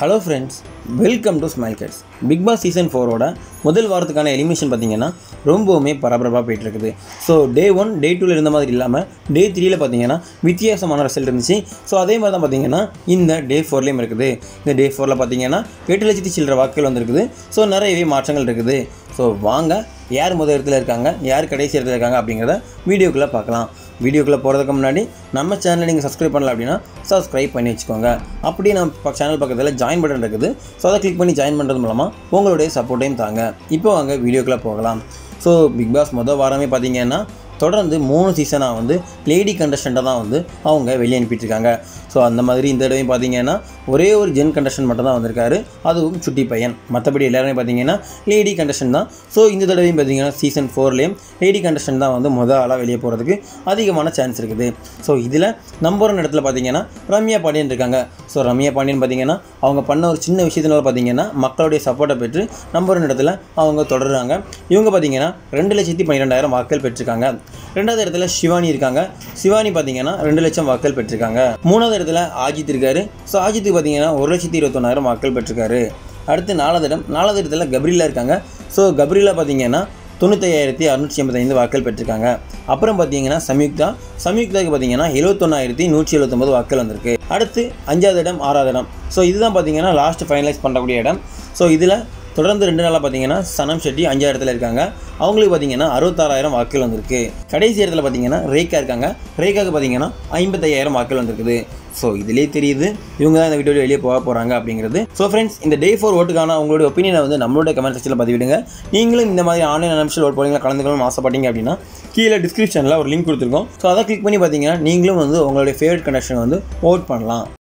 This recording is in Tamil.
hello friends welcome to smile cuts Bigg Boss season ஃபோரோட முதல் வாரத்துக்கான எலிமினேஷன் பார்த்தீங்கன்னா ரொம்பவுமே பரபரப்பாக போயிட்டு இருக்குது ஸோ டே ஒன் டே டூவில் இருந்த மாதிரி இல்லாமல் டே த்ரீல பார்த்தீங்கன்னா வித்தியாசமான ரிசல்ட் இருந்துச்சு ஸோ அதே மாதிரி தான் பார்த்தீங்கன்னா இந்த டே ஃபோர்லேயும் இருக்குது இந்த டே ஃபோரில் பார்த்தீங்கன்னா எட்டு லட்சத்தி சில்லற வாக்குகள் வந்திருக்குது ஸோ நிறையவே மாற்றங்கள் இருக்குது ஸோ வாங்க யார் முதல் இடத்துல இருக்காங்க யார் கடைசி இடத்துல இருக்காங்க அப்படிங்கிறத வீடியோக்குள்ளே பார்க்கலாம் வீடியோக்குள்ளே போகிறதுக்கு முன்னாடி நம்ம சேனலை நீங்கள் சப்ஸ்கிரைப் பண்ணல அப்படின்னா சப்ஸ்கிரைப் பண்ணி வச்சுக்கோங்க அப்படியே நம்ம சேனல் பக்கத்தில் ஜாயின் பட்டன் இருக்குது ஸோ அதை கிளிக் பண்ணி ஜாயின் பண்ணுறது மூலமாக உங்களுடைய சப்போர்ட்டையும் தாங்க இப்போ வாங்க வீடியோக்குள்ளே போகலாம் ஸோ பிக் பாஸ் மொதல் வாரமே பார்த்தீங்கன்னா தொடர்ந்து மூணு சீசனாக வந்து லேடி கண்டஸ்டண்ட்டை தான் வந்து அவங்க வெளியே அனுப்பிட்டுருக்காங்க ஸோ அந்த மாதிரி இந்த தடவையும் பார்த்தீங்கன்னா ஒரே ஒரு ஜென் கண்டஸ்டன் மட்டும் தான் வந்திருக்காரு அதுவும் சுட்டி பையன் மற்றபடி எல்லாருமே பார்த்தீங்கன்னா லேடி கண்டஸ்டன் தான் ஸோ இந்த தடவையும் பார்த்தீங்கன்னா சீசன் ஃபோர்லேயும் லேடி கண்டஸ்டன் தான் வந்து மொதல் ஆளாக வெளியே போகிறதுக்கு அதிகமான சான்ஸ் இருக்குது ஸோ இதில் நம்பர் ஒன் இடத்துல பார்த்தீங்கன்னா ரம்யா பாண்டியன் இருக்காங்க ஸோ ரம்யா பாண்டியன் பார்த்தீங்கன்னா அவங்க பண்ண ஒரு சின்ன விஷயத்தினால பார்த்தீங்கன்னா மக்களுடைய சப்போர்ட்டை பெற்று நம்பர் ஒன் இடத்துல அவங்க தொடர்றாங்க இவங்க பார்த்தீங்கன்னா ரெண்டு லட்சத்தி பன்னிரெண்டாயிரம் வாக்குகள் பெற்றிருக்காங்க ரெண்டாவது இடத்துல சிவானி இருக்காங்க சிவானி பார்த்தீங்கன்னா ரெண்டு லட்சம் வாக்குகள் பெற்றிருக்காங்க மூணாவது இடத்துல ஆஜித் இருக்காரு ஸோ ஆஜித்துக்கு பார்த்தீங்கன்னா ஒரு லட்சத்தி இருபத்தொன்னாயிரம் வாக்குகள் பெற்றிருக்காரு அடுத்து நாலாவது இடம் நாலாவது இடத்துல கப்ரிலா இருக்காங்க ஸோ கப்ரிலா பார்த்தீங்கன்னா தொண்ணூத்தையாயிரத்தி அறுநூற்றி எண்பத்தைந்து வாக்குகள் பெற்றிருக்காங்க அப்புறம் பார்த்தீங்கன்னா சம்யுக்தா சம்யுக்தாக்கு பார்த்தீங்கன்னா எழுபத்தொன்னாயிரத்தி நூற்றி எழுபத்தொம்பது வாக்குகள் வந்திருக்கு அடுத்து அஞ்சாவது இடம் ஆறாவது இடம் ஸோ இதுதான் பார்த்தீங்கன்னா லாஸ்ட் ஃபைனலைஸ் பண்ணக்கூடிய இடம் ஸோ இதில் தொடர்ந்து ரெண்டு நாளாக பார்த்தீங்கன்னா சனம் ஷெட்டி அஞ்சாவது இடத்துல இருக்காங்க அவங்களுக்கு பார்த்தீங்கன்னா அறுபத்தாறாயிரம் வாக்குகள் வந்திருக்கு கடைசி இடத்துல பார்த்தீங்கன்னா ரேகா இருக்காங்க ரேகாவுக்கு பார்த்தீங்கன்னா ஐம்பத்தையாயிரம் வாக்குகள் வந்திருக்குது ஸோ இதிலே தெரியுது இவங்க தான் இந்த வீடியோ வெளியே போக போகிறாங்க அப்படிங்கிறது ஸோ ஃப்ரெண்ட்ஸ் இந்த டே ஃபோர் ஓட்டுக்கான உங்களுடைய ஒப்பீனியனை வந்து நம்மளோட கமெண்ட் செக்ஷனில் பதிவிடுங்க நீங்களும் இந்த மாதிரி ஆன்லைன் அனம்ஷியல் ஓட் போலிங்கில் கலந்துக்கணும்னு ஆசைப்பட்டீங்க அப்படின்னா கீழே டிஸ்கிரிப்ஷனில் ஒரு லிங்க் கொடுத்துருக்கோம் ஸோ அதை கிளிக் பண்ணி பார்த்தீங்கன்னா நீங்களும் வந்து உங்களுடைய ஃபேவரட் கனெக்ஷன் வந்து ஓட் பண்ணலாம்